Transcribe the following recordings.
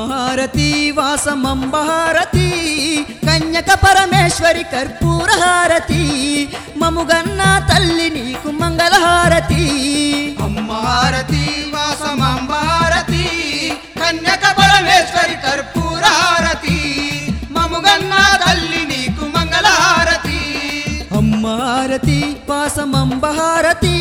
అమ్మహారతి వాసమంబహారతి కన్యక పరమేశ్వరి కర్పూరహారతి మముగన్న తల్లి నీకు మంగళహారతి అమ్మారతి వాసమాంబారతి కన్యక పరమేశ్వరి కర్పూరహారతి మముగన్న తల్లి నీకు మంగళహారతి అమ్మారతి వాసమంబహారతి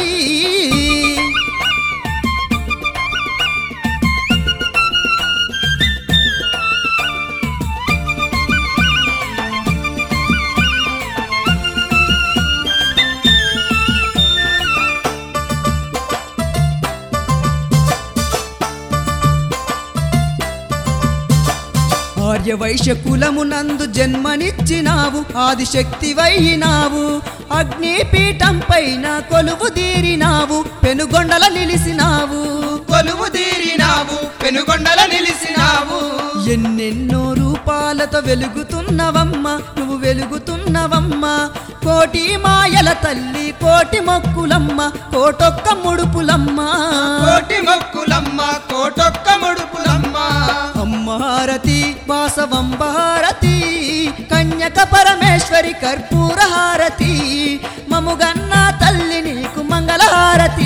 ఆర్యవైశ్య కులమునందు జన్మనిచ్చినావు ఆదిశక్తి వైనావు అగ్నిపీఠం పైన కొలువు తీరినావు పెనుగొండల నిలిసినావు కొలువు తీరినావు పెనుగొండల నిలిసినావు ఎన్నెన్నో రూపాలతో వెలుగుతున్నవమ్మ నువ్వు వెలుగుతున్నవమ్మ కోటి మాయల తల్లి కోటి మొక్కులమ్మ కోటొక్క ముడుపులమ్మ కోటి మొక్కులమ్మ కోటొక్క ముడుపులమ్మ అమ్మారతి వాసవంబహారతి కన్యక పరమేశ్వరి కర్పూరహారతి మముగన్న తల్లి నీకు మంగళహారతి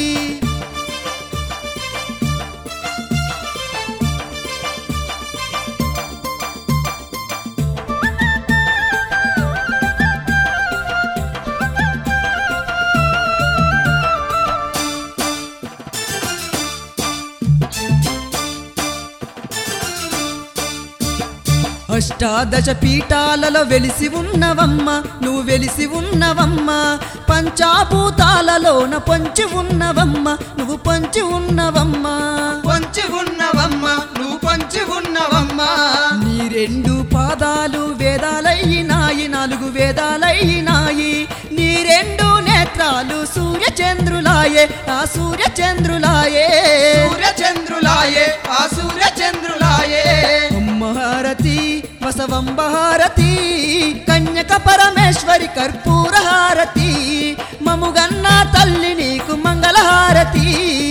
అష్టాదశ పీఠాలలో వెలిసి ఉన్నవమ్మ నువ్వు వెలిసి ఉన్నవమ్మ పంచాభూతాలలోన పొంచి ఉన్నవమ్మ నువ్వు పొంచి ఉన్నవమ్మ పొంచి ఉన్నవమ్మ నువ్వు పొంచి ఉన్నవమ్మ నీ రెండు పాదాలు వేదాలయ్యినాయి నాలుగు వేదాలయ్యినాయి నీ రెండు నేత్రాలు సూర్య చంద్రులాయే ఆ సూర్య చంద్రులాయే సూర్యచంద్రులాయే ఆ సూర్యచంద్రులాయే అమ్మహారతి వసవంబహారతి కన్యక పరమేశ్వరి కర్పూరహారతి మముగన్న తల్లి నీకు మంగళహారతి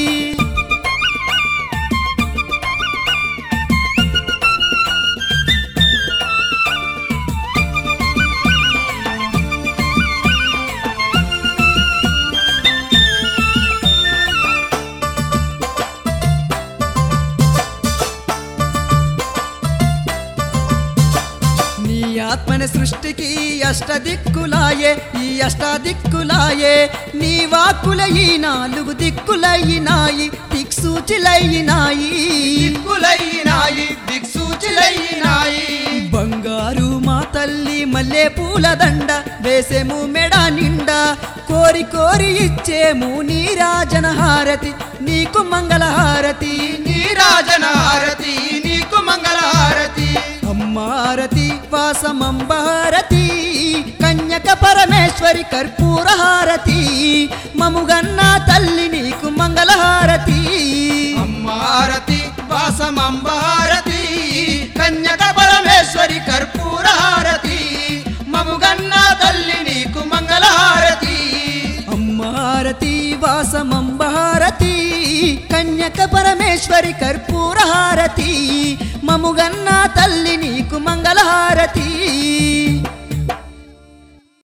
నీ ఆత్మన సృష్టికి అష్టదిక్కులాయే ఈ అష్టాదిక్కులాయే నీ వాక్కులయి నాలుగు దిక్కులయ్యినాయి దిక్సూచిలయ్యినాయి దిక్కులయ్యినాయి దిక్సూచిలయ్యినాయి బంగారు మా తల్లి మల్లె పూల దండ వేసేము మెడ నిండా కోరి కోరి ఇచ్చేము నీ రాజన హారతి నీకు మంగళహారతి నీరాజన హారతి నీకు మంగళహారతి అమ్మారతి వాసమంబహారతి కన్యక పరమేశ్వరి కర్పూరహారతి మముగన్న తల్లి నీకు మంగళహారతి అమ్మారతి వాసమంబారతి కన్యక పరమేశ్వరి కర్పూరహారతి మముగన్న తల్లి నీకు మంగళహారతి అమ్మారతి వాసమంబహారతి కన్యక పరమేశ్వరి కర్పూరహారతి మముగన్న తల్లి నీకు మంగళహారతి